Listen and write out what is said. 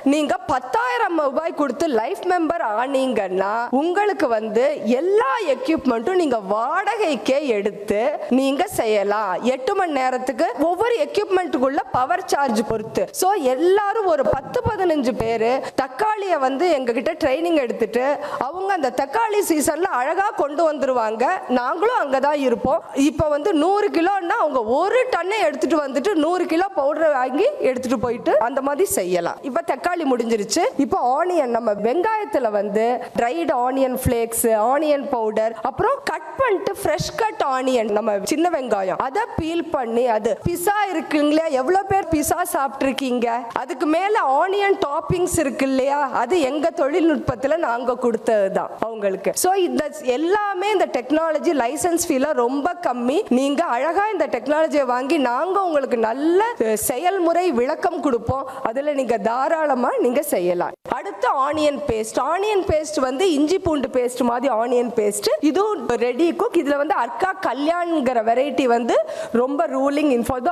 நீங்க பத்தாயிரம் ரூபாய் கொடுத்து லைஃப் மெம்பர் ஆனீங்கன்னா உங்களுக்கு வந்து எல்லா எக்யூப்மெண்ட்டும் நீங்க வாடகைக்கே எடுத்து நீங்க செய்யலாம் எட்டு மணி நேரத்துக்கு ஒவ்வொரு எக்யூப்மெண்ட்டுக்குள்ள பவர் சார்ஜ் பொறுத்து ஸோ எல்லாரும் ஒரு பத்து பதினஞ்சு பேர் தக்காளியை வந்து எங்ககிட்ட ட்ரைனிங் எடுத்துட்டு அவங்க அந்த தக்காளி சீசன்ல அழகா கொண்டு வந்துருவாங்க நாங்களும் அங்கே தான் இருப்போம் இப்போ வந்து நூறு கிலோன்னா அவங்க ஒரு டன்னை எடுத்துட்டு வந்துட்டு நூறு கிலோ பவுடர் வாங்கி எடுத்துட்டு போயிட்டு அந்த மாதிரி செய்யலாம் இப்போ தக்காளி முடிஞ்சிருச்சு இப்போ ஆனியன் நம்ம வெங்காயத்தில் வந்து dried onion flakes onion powder அப்புறம் கட் பண்ணிட்டு ஃப்ரெஷ் கட் ஆனியன் நம்ம சின்ன வெங்காயம் அதை பீல் பண்ணி அது பிஸா இருக்குங்களா எவ்வளோ பேர் பிஸா சாப்பிட்ருக்கீங்க அதுக்கு மேலே ஆனியன் டாப்பிங்ஸ் இருக்கு இல்லையா அது எங்க தொழில்நுட்பத்தில் நாங்கள் கொடுத்தது தான் அவங்களுக்கு ஸோ இந்த எல்லாமே இந்த டெக்னாலஜி லைசன்ஸ் ஃபீலாம் ரொம்ப கம்மி நீங்க அழகா இந்த டெக்னாலஜியை வாங்கி நாங்க உங்களுக்கு நல்ல அஹ், செயல்முறை விளக்கம் கொடுப்போம் அதுல நீங்க தாராளமா நீங்க செய்யலாம் அடுத்து ஆனியன் பேஸ்ட் ஆனியன் பேஸ்ட் வந்து இஞ்சி பூண்டு பேஸ்ட் மாதிரி ஆனியன் பேஸ்ட் இதுவும் ரெடி குக் இதுல வந்து அர்க்கா கல்யாண்ங்கிற வெரைட்டி வந்து ரொம்ப ரூலிங் இன் ஃபார்